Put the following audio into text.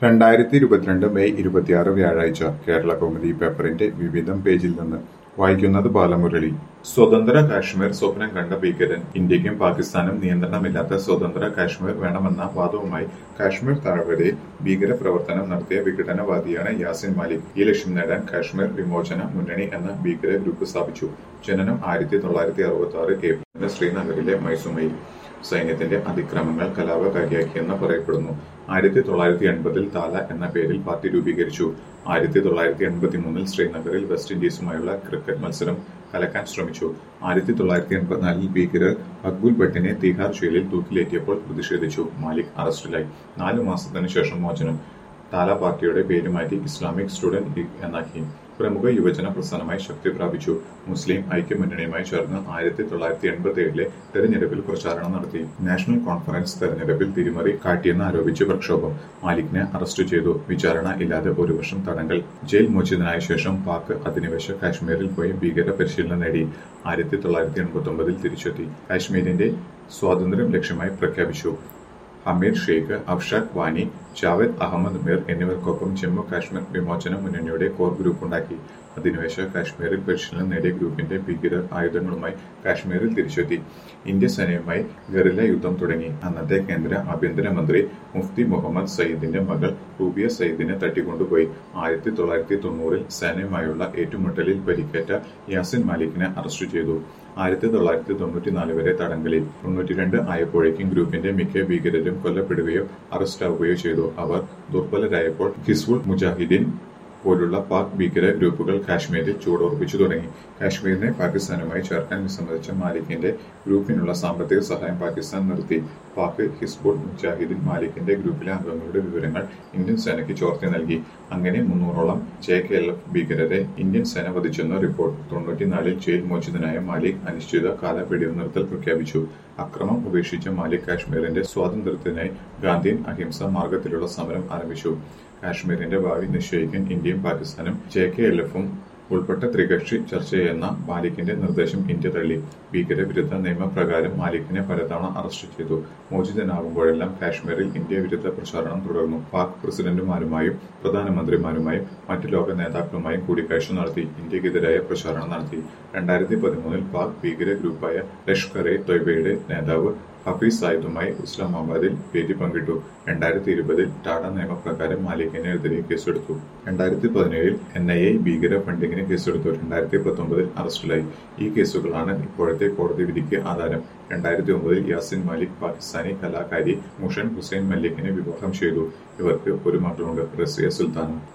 രണ്ടായിരത്തി ഇരുപത്തിരണ്ട് മെയ് ഇരുപത്തിയാറ് വ്യാഴാഴ്ച കേരള കൗമുദി പേപ്പറിന്റെ വിവിധം പേജിൽ നിന്ന് വായിക്കുന്നത് ബാലമുരളി സ്വതന്ത്ര കാശ്മീർ സ്വപ്നം കണ്ട ഭീകരൻ ഇന്ത്യക്കും പാകിസ്ഥാനും നിയന്ത്രണമില്ലാത്ത സ്വതന്ത്ര കാശ്മീർ വേണമെന്ന വാദവുമായി കാശ്മീർ താഴ്വരയിൽ ഭീകര പ്രവർത്തനം നടത്തിയ വിഘടനവാദിയാണ് യാസിൻ മാലിക് ഈ ലക്ഷ്യം നേടാൻ കാശ്മീർ വിമോചന മുന്നണി എന്ന ഭീകര ഗ്രൂപ്പ് സ്ഥാപിച്ചു ജനനം ആയിരത്തി തൊള്ളായിരത്തി അറുപത്തി ആറ് ഏപ്രിലിന് ശ്രീനഗറിലെ മൈസുമയിൽ സൈന്യത്തിന്റെ അതിക്രമങ്ങൾ കലാപകാരിയാക്കിയെന്ന് പറയപ്പെടുന്നു ആയിരത്തി തൊള്ളായിരത്തി എൺപതിൽ താല എന്ന പേരിൽ പാർട്ടി രൂപീകരിച്ചു ആയിരത്തി തൊള്ളായിരത്തി എൺപത്തി മൂന്നിൽ ശ്രീനഗറിൽ വെസ്റ്റ് ഇൻഡീസുമായുള്ള ക്രിക്കറ്റ് മത്സരം കലക്കാൻ ശ്രമിച്ചു ആയിരത്തി തൊള്ളായിരത്തി എൺപത്തിനാലിൽ ഭീകരർ അക്ബുൽ ഭട്ടിനെ തിഹാർ ജയിലിൽ തൂക്കിലേറ്റിയപ്പോൾ പ്രതിഷേധിച്ചു മാലിക് അറസ്റ്റിലായി നാലു മാസത്തിനു ശേഷം മോചനം താല പാർട്ടിയുടെ പേര് മാറ്റി ഇസ്ലാമിക് സ്റ്റുഡന്റ് ലീഗ് എന്നാക്കി പ്രമുഖ യുവജന പ്രസ്ഥാനമായി ശക്തി പ്രാപിച്ചു മുസ്ലിം ഐക്യമുന്നണിയുമായി ചേർന്ന് ആയിരത്തി തൊള്ളായിരത്തി എൺപത്തി ഏഴിലെ തെരഞ്ഞെടുപ്പിൽ പ്രചാരണം നടത്തി നാഷണൽ കോൺഫറൻസ് തെരഞ്ഞെടുപ്പിൽ തിരിമറി കാട്ടിയെന്ന് ആരോപിച്ച് പ്രക്ഷോഭം മാലിക്കിനെ അറസ്റ്റ് ചെയ്തു വിചാരണ ഇല്ലാതെ ഒരു വർഷം തടങ്കൽ ജയിൽ മോചിതനായ ശേഷം പാക് അധിനിവേശ കാശ്മീരിൽ പോയി ഭീകര പരിശീലനം നേടി ആയിരത്തി തൊള്ളായിരത്തി എൺപത്തി ഒമ്പതിൽ തിരിച്ചെത്തി കാശ്മീരിന്റെ സ്വാതന്ത്ര്യം ലക്ഷ്യമായി പ്രഖ്യാപിച്ചു ഹമീർ ഷെയ്ഖ് അഫ്ഷാഖ് വാനി ജാവേദ് അഹമ്മദ് മീർ എന്നിവർക്കൊപ്പം ജമ്മു കാശ്മീർ വിമോചന മുന്നണിയുടെ കോർ ഗ്രൂപ്പ് ഉണ്ടാക്കി അധിനിവേശ കാശ്മീരിൽ പരിശീലനം നേടിയ ഗ്രൂപ്പിന്റെ ഭീകരർ ആയുധങ്ങളുമായി കാശ്മീരിൽ തിരിച്ചെത്തി ഇന്ത്യ സേനയുമായി ഗറില്ല യുദ്ധം തുടങ്ങി അന്നത്തെ കേന്ദ്ര ആഭ്യന്തരമന്ത്രി മുഫ്തി മുഹമ്മദ് സയ്യിദിന്റെ മകൾ റൂബിയ സയ്യിദിനെ തട്ടിക്കൊണ്ടുപോയി ആയിരത്തി തൊള്ളായിരത്തി തൊണ്ണൂറിൽ സേനയുമായുള്ള ഏറ്റുമുട്ടലിൽ പരിക്കേറ്റ യാസിൻ മാലിക്കിനെ അറസ്റ്റ് ചെയ്തു ആയിരത്തി തൊള്ളായിരത്തി തൊണ്ണൂറ്റിനാല് വരെ തടങ്കലിൽ തൊണ്ണൂറ്റിരണ്ട് ആയപ്പോഴേക്കും ഗ്രൂപ്പിന്റെ മിക്ക ഭീകരരും കൊല്ലപ്പെടുകയോ അറസ്റ്റാവുകയോ ചെയ്തു അവർ ദുർബലരായപ്പോൾ ഹിസ്ബുൾ മുജാഹിദീൻ പോലുള്ള പാക് ഭീകര ഗ്രൂപ്പുകൾ കാശ്മീരിൽ ചൂടുറപ്പിച്ചു തുടങ്ങി കാശ്മീരിനെ പാകിസ്ഥാനുമായി ചേർക്കാൻ വിസമ്മതിച്ച മാലിക്കിന്റെ ഗ്രൂപ്പിനുള്ള സാമ്പത്തിക സഹായം പാകിസ്ഥാൻ നിർത്തി പാക് ഹിസ്ബുൾ മുജാഹിദീൻ മാലിക്കിന്റെ ഗ്രൂപ്പിലെ അംഗങ്ങളുടെ വിവരങ്ങൾ ഇന്ത്യൻ സേനയ്ക്ക് ചോർത്തി നൽകി അങ്ങനെ മുന്നൂറോളം ജെ കെ എൽ എഫ് ഭീകരരെ ഇന്ത്യൻ സേന വധിച്ചെന്ന് റിപ്പോർട്ട് തൊണ്ണൂറ്റിനാലിൽ ജയിൽ മോചിതനായ മാലിക് അനിശ്ചിത കാല വെടിനിർത്തൽ പ്രഖ്യാപിച്ചു അക്രമം ഉപേക്ഷിച്ച മാലിക് കാശ്മീരിന്റെ സ്വാതന്ത്ര്യത്തിനായി ഗാന്ധിയൻ അഹിംസ മാർഗത്തിലുള്ള സമരം ആരംഭിച്ചു കാശ്മീരിന്റെ ഭാവി നിശ്ചയിക്കാൻ ഇന്ത്യയും പാകിസ്ഥാനും ജെ കെ എൽ എഫും ഉൾപ്പെട്ട ത്രികക്ഷി ചർച്ചയെന്ന മാലിക്കിന്റെ നിർദ്ദേശം ഇന്ത്യ തള്ളി ഭീകരവിരുദ്ധ നിയമപ്രകാരം മാലിക്കിനെ പലതവണ അറസ്റ്റ് ചെയ്തു മോചിതനാകുമ്പോഴെല്ലാം കാശ്മീരിൽ ഇന്ത്യ വിരുദ്ധ പ്രചാരണം തുടർന്നു പാക് പ്രസിഡന്റുമാരുമായും പ്രധാനമന്ത്രിമാരുമായും മറ്റു ലോക നേതാക്കളുമായും കൂടിക്കാഴ്ച നടത്തി ഇന്ത്യക്കെതിരായ പ്രചാരണം നടത്തി രണ്ടായിരത്തി പതിമൂന്നിൽ പാക് ഭീകര ഗ്രൂപ്പായ ലഷ്കർ എ തൊയ്ബയുടെ നേതാവ് ഹഫീസ് സായിദുമായി ഇസ്ലാമാബാദിൽ വേദി പങ്കിട്ടു രണ്ടായിരത്തി ഇരുപതിൽ ടാഡ നിയമപ്രകാരം മാലിക്കിനെതിരെ കേസെടുത്തു രണ്ടായിരത്തി പതിനേഴിൽ എൻ ഐ എ ഭീകര ഫണ്ടിങ്ങിന് കേസെടുത്തു രണ്ടായിരത്തി പത്തൊമ്പതിൽ അറസ്റ്റിലായി ഈ കേസുകളാണ് ഇപ്പോഴത്തെ കോടതി വിധിക്ക് ആധാരം രണ്ടായിരത്തി ഒമ്പതിൽ യാസിൻ മാലിക് പാകിസ്ഥാനി കലാകാരി മുഷൻ ഹുസൈൻ മല്ലിക്കിനെ വിവാഹം ചെയ്തു ഇവർക്ക് ഒരു മകളുണ്ട് റസിയ സുൽത്താനും